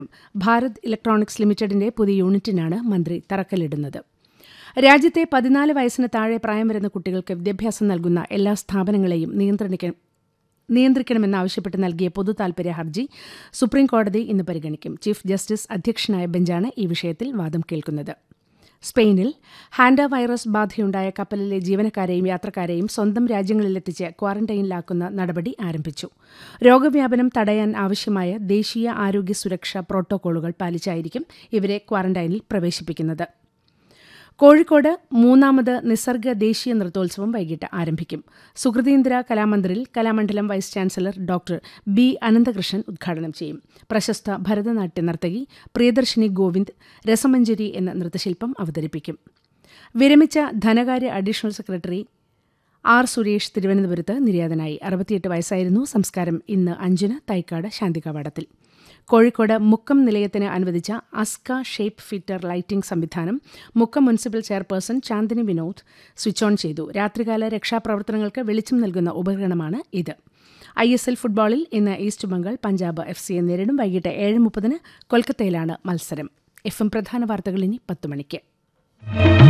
Bharat electronics ലിമിറ്റഡിന്റെ പുതിയ യൂണിറ്റിനാണ് മന്ത്രി തറക്കല്ലിടുന്നത് രാജ്യത്തെ പതിനാല് വയസ്സിന് താഴെ പ്രായം വരുന്ന കുട്ടികൾക്ക് വിദ്യാഭ്യാസം നൽകുന്ന എല്ലാ സ്ഥാപനങ്ങളെയും നിയന്ത്രണിക്ക നിയന്ത്രിക്കണമെന്നാവശ്യപ്പെട്ട് നൽകിയ പൊതു താൽപര്യ ഹർജി സുപ്രീംകോടതി ഇന്ന് പരിഗണിക്കും ചീഫ് ജസ്റ്റിസ് അധ്യക്ഷനായ ബെഞ്ചാണ് ഈ വിഷയത്തിൽ വാദം കേൾക്കുന്നത് സ്പെയിനിൽ ഹാൻഡ വൈറസ് ബാധയുണ്ടായ കപ്പലിലെ ജീവനക്കാരെയും യാത്രക്കാരെയും സ്വന്തം രാജ്യങ്ങളിലെത്തിച്ച് ക്വാറന്റൈനിലാക്കുന്ന നടപടി ആരംഭിച്ചു രോഗവ്യാപനം തടയാൻ ആവശ്യമായ ദേശീയ ആരോഗ്യ സുരക്ഷാ പ്രോട്ടോക്കോളുകൾ പാലിച്ചായിരിക്കും ഇവരെ ക്വാറന്റൈനിൽ പ്രവേശിപ്പിക്കുന്നത് കോഴിക്കോട് മൂന്നാമത് നിസർഗ ദേശീയ നൃത്തോത്സവം വൈകിട്ട് ആരംഭിക്കും സുഹൃതീന്ദ്ര കലാമന്ദിറിൽ Kalamandalam vice chancellor doctor B Ananthakrishnan ഉദ്ഘാടനം ചെയ്യും പ്രശസ്ത ഭരതനാട്യ നർത്തകി പ്രിയദർശിനി ഗോവിന്ദ് രസമഞ്ജരി എന്ന നൃത്തശില്പം അവതരിപ്പിക്കും വിരമിച്ച ധനകാര്യ അഡീഷണൽ സെക്രട്ടറി ആർ സുരേഷ് തിരുവനന്തപുരത്ത് നിര്യാതനായി അറുപത്തിയെട്ട് വയസ്സായിരുന്നു സംസ്കാരം ഇന്ന് അഞ്ചിന് തൈക്കാട് ശാന്തികവാടത്തിൽ കോഴിക്കോട് മുക്കം നിലയത്തിന് അനുവദിച്ച അസ്ക ഷേപ്പ് ഫിറ്റർ ലൈറ്റിംഗ് സംവിധാനം Mukkam municipal chairperson Chandini Vinod switch on ചെയ്തു രാത്രികാല രക്ഷാപ്രവർത്തനങ്ങൾക്ക് വെളിച്ചം നൽകുന്ന ഉപകരണമാണ് ഇത് ഐ എസ് എൽ ഫുട്ബോളിൽ ഇന്ന് ഈസ്റ്റ് ബംഗാൾ പഞ്ചാബ് എഫ് സിയെ നേരിടും വൈകിട്ട് ഏഴ് മുപ്പതിന് കൊൽക്കത്തയിലാണ് മത്സരം എഫ് എം പ്രധാന വാർത്തകൾ ഇനി പത്ത് മണിക്ക്